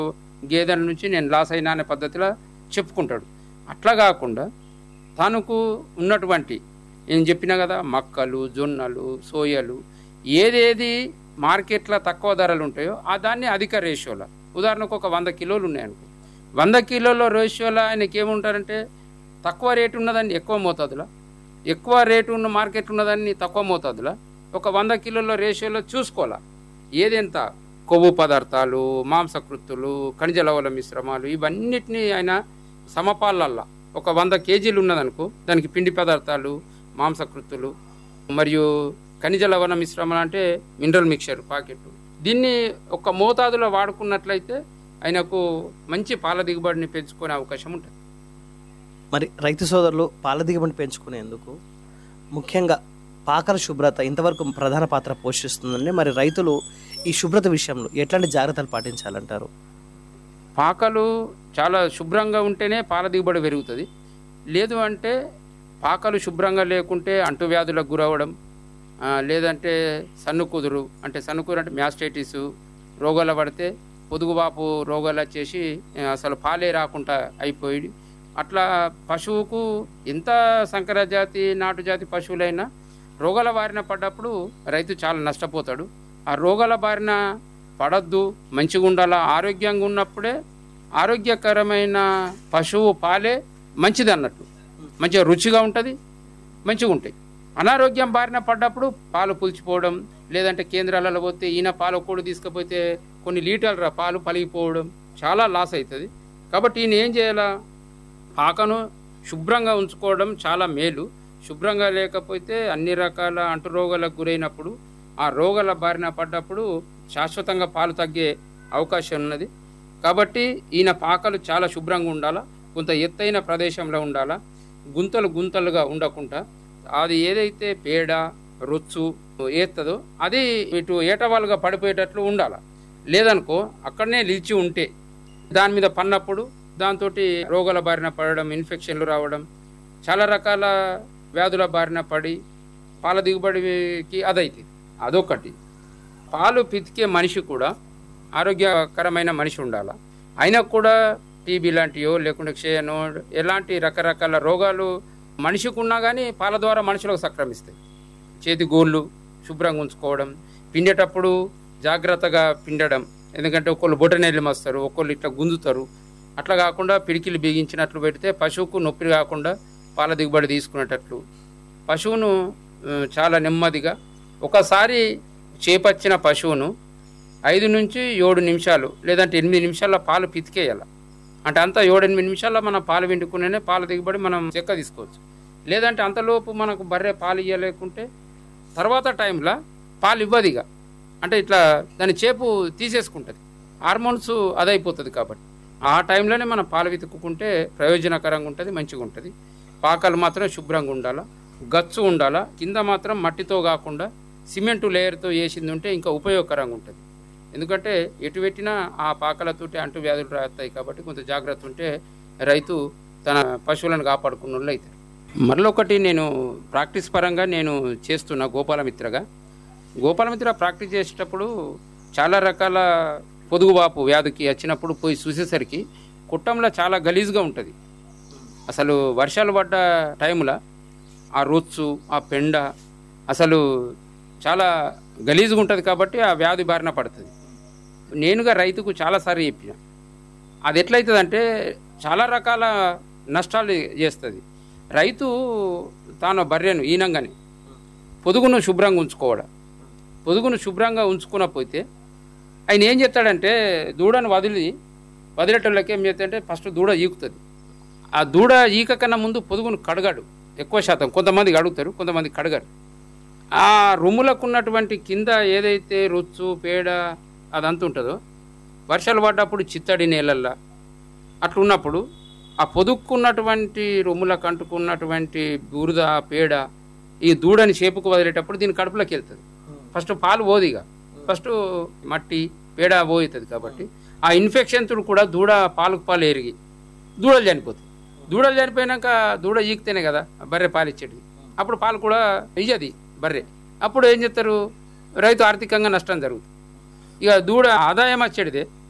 గేదెల నుంచి నేను లాస్ అయినా అనే పద్ధతిలో చెప్పుకుంటాడు అట్లా కాకుండా తనకు ఉన్నటువంటి నేను చెప్పిన కదా మక్కలు జొన్నలు సోయలు ఏదేది మార్కెట్లో తక్కువ ధరలు ఉంటాయో ఆ దాన్ని అధిక రేషియోలో ఉదాహరణకు ఒక వంద కిలోలు ఉన్నాయనుకో వంద కిలోల రేషియోలో ఆయనకి ఏముంటారంటే తక్కువ రేటు ఉన్నదాన్ని ఎక్కువ మోతాదులో ఎక్కువ రేటు ఉన్న మార్కెట్ ఉన్నదాన్ని తక్కువ మోతాదులో ఒక వంద కిలోల రేషియోలో చూసుకోవాలా ఏదెంత కొవ్వు పదార్థాలు మాంసకృత్తులు ఖనిజ లవణ మిశ్రమాలు ఇవన్నిటిని ఆయన సమపాలల్లా ఒక వంద కేజీలు ఉన్నదనుకో దానికి పిండి పదార్థాలు మాంసకృత్తులు మరియు ఖనిజ లవణ మిశ్రమాలు అంటే మినరల్ మిక్చర్ పాకెట్ దీన్ని ఒక మోతాదులో వాడుకున్నట్లయితే ఆయనకు మంచి పాల దిగుబడిని పెంచుకునే అవకాశం ఉంటుంది మరి రైతు సోదరులు పాల దిగుబడి పెంచుకునేందుకు ముఖ్యంగా పాకల శుభ్రత ఇంతవరకు ప్రధాన పాత్ర పోషిస్తుందండి మరి రైతులు ఈ శుభ్రత విషయంలో ఎట్లాంటి జాగ్రత్తలు పాటించాలంటారు పాకలు చాలా శుభ్రంగా ఉంటేనే పాల దిగుబడి పెరుగుతుంది లేదు అంటే పాకలు శుభ్రంగా లేకుంటే అంటువ్యాధులకు గురవడం ఆ, లేదంటే సన్నుకుదురు అంటే సన్నుకుదురు అంటే మ్యాస్టైటిస్ రోగాలు పడితే పొదుగుబాపు రోగాలు వచ్చేసి ఆ, అసలు పాలే రాకుండా అయిపోయి అట్లా పశువుకు ఎంత సంకర జాతి నాటు జాతి పశువులైనా రోగాల బారిన పడ్డప్పుడు రైతు చాలా నష్టపోతాడు ఆ రోగాల బారిన పడద్దు మంచిగా ఉండాలా ఆరోగ్యంగా ఉన్నప్పుడే ఆరోగ్యకరమైన పశువు పాలే మంచిది అన్నట్టు మంచిగా రుచిగా ఉంటుంది మంచిగా ఉంటాయి అనారోగ్యం బారిన పడ్డప్పుడు పాలు పులిచిపోవడం లేదంటే కేంద్రాలలో పోతే ఈయన పాలు ఒక్కడు తీసుకుపోతే కొన్ని లీటర్ల పాలు పలిగిపోవడం చాలా లాస్ అవుతుంది కాబట్టి ఈయన ఏం చేయాలా పాకను శుభ్రంగా ఉంచుకోవడం చాలా మేలు శుభ్రంగా లేకపోతే అన్ని రకాల అంటురోగాలకు గురైనప్పుడు ఆ రోగాల బారిన పడ్డప్పుడు శాశ్వతంగా పాలు తగ్గే అవకాశం ఉన్నది కాబట్టి ఈయన పాకలు చాలా శుభ్రంగా ఉండాలా కొంత ఎత్తైన ప్రదేశంలో ఉండాలా గుంతలు గుంతలుగా ఉండకుండా అది ఏదైతే పేడ రొచ్చు ఏత్తదో అది ఇటు ఏటవాలుగా పడిపోయేటట్లు ఉండాలి లేదనుకో అక్కడనే నిలిచి ఉంటే దాని మీద పన్నప్పుడు దాంతో రోగాల బారిన పడడం ఇన్ఫెక్షన్లు రావడం చాలా రకాల వ్యాధుల బారిన పడి పాల దిగుబడికి అదైతే అదొకటి పాలు పితికే మనిషి కూడా ఆరోగ్యకరమైన మనిషి ఉండాలి అయినా కూడా టీబీ లాంటివో లేకుంటే క్షయనో ఎలాంటి రకరకాల రోగాలు మనిషికి ఉన్నా కానీ పాల ద్వారా మనుషులకు సంక్రమిస్తాయి చేతి గోళ్ళు శుభ్రంగా ఉంచుకోవడం పిండేటప్పుడు జాగ్రత్తగా పిండడం ఎందుకంటే ఒకళ్ళు బొటనెల్లి మస్తారు ఒకళ్ళు ఇట్లా గుంజుతారు అట్లా కాకుండా పిడికిలు బిగించినట్లు పెడితే పశువుకు నొప్పి కాకుండా పాల దిగుబడి తీసుకునేటట్లు పశువును ఆ, చాలా నెమ్మదిగా ఒకసారి చేపచ్చిన పశువును ఐదు నుంచి ఏడు నిమిషాలు లేదంటే ఎనిమిది నిమిషాల్లో పాలు పితికేయాలి అంటే అంతా ఏడు ఎనిమిది నిమిషాల్లో మనం పాలు విండుకునే పాల దిగుబడి మనం చెక్క తీసుకోవచ్చు లేదంటే అంతలోపు మనకు బర్రె పాలు ఇవ్వలేకుంటే తర్వాత టైంలో పాలు ఇవ్వదిగా అంటే ఇట్లా దాని చేపు తీసేసుకుంటుంది హార్మోన్స్ అదైపోతుంది కాబట్టి ఆ టైంలోనే మనం పాలు వెతుక్కుంటే ప్రయోజనకరంగా ఉంటుంది మంచిగా ఉంటుంది పాకాలు మాత్రం శుభ్రంగా ఉండాలా గచ్చు ఉండాలా కింద మాత్రం మట్టితో కాకుండా సిమెంటు లేయర్తో వేసింది ఉంటే ఇంకా ఉపయోగకరంగా ఉంటుంది ఎందుకంటే ఎటు పెట్టినా ఆ పాకలతోటి అంటు వ్యాధులు రాస్తాయి కాబట్టి కొంత జాగ్రత్త ఉంటే రైతు తన పశువులను కాపాడుకున్న వాళ్ళు అవుతారు మరొకటి నేను ప్రాక్టీస్ పరంగా నేను చేస్తున్న గోపాలమిత్రగా గోపాలమిత్ర ప్రాక్టీస్ చేసేటప్పుడు చాలా రకాల పొదుగుబాపు వ్యాధికి వచ్చినప్పుడు పోయి చూసేసరికి కుట్టంలో చాలా గలీజ్గా ఉంటుంది అసలు వర్షాలు పడ్డ టైంలో ఆ రొచ్చు ఆ పెండ అసలు చాలా గలీజ్గా ఉంటుంది కాబట్టి ఆ వ్యాధి బారిన పడుతుంది నేనుగా రైతుకు చాలాసార్లు చెప్పిన అది ఎట్లయితుందంటే చాలా రకాల నష్టాలు చేస్తుంది రైతు తాను బర్రెను ఈనంగానే పొదుగును శుభ్రంగా ఉంచుకోవడం పొదుగును శుభ్రంగా ఉంచుకునకపోతే ఆయన ఏం చేస్తాడంటే దూడను వదిలి వదిలేటోళ్ళకి ఏం చేస్తాడంటే ఫస్ట్ దూడ ఈకుతుంది ఆ దూడ ఈక కన్నా ముందు పొదుగును కడగాడు ఎక్కువ శాతం కొంతమంది అడుగుతారు కొంతమంది కడగారు ఆ రొమ్ములకు ఉన్నటువంటి కింద ఏదైతే రొచ్చు పేడ అదంతా ఉంటుందో వర్షాలు పడ్డప్పుడు చిత్తడి నేలల్లో అట్లున్నప్పుడు ఆ పొదుక్కున్నటువంటి రొమ్ములకు అంటుకున్నటువంటి బురద పేడ ఈ దూడని చేపుకు వదిలేటప్పుడు దీని కడుపులోకి వెళ్తుంది ఫస్ట్ పాలు పోదిగా ఫస్ట్ మట్టి పేడ పోతుంది కాబట్టి ఆ ఇన్ఫెక్షన్ తోడు కూడా దూడ పాలకు పాలు ఎరిగి దూడలు చనిపోతాయి దూడలు చనిపోయినాక దూడ ఈకితేనే కదా బర్రె పాలు ఇచ్చేది అప్పుడు పాలు కూడా ఇయ్యది బర్రె అప్పుడు ఏం చేస్తారు రైతు ఆర్థికంగా నష్టం జరుగుతుంది ఇక దూడ ఆదాయం వచ్చేటిదే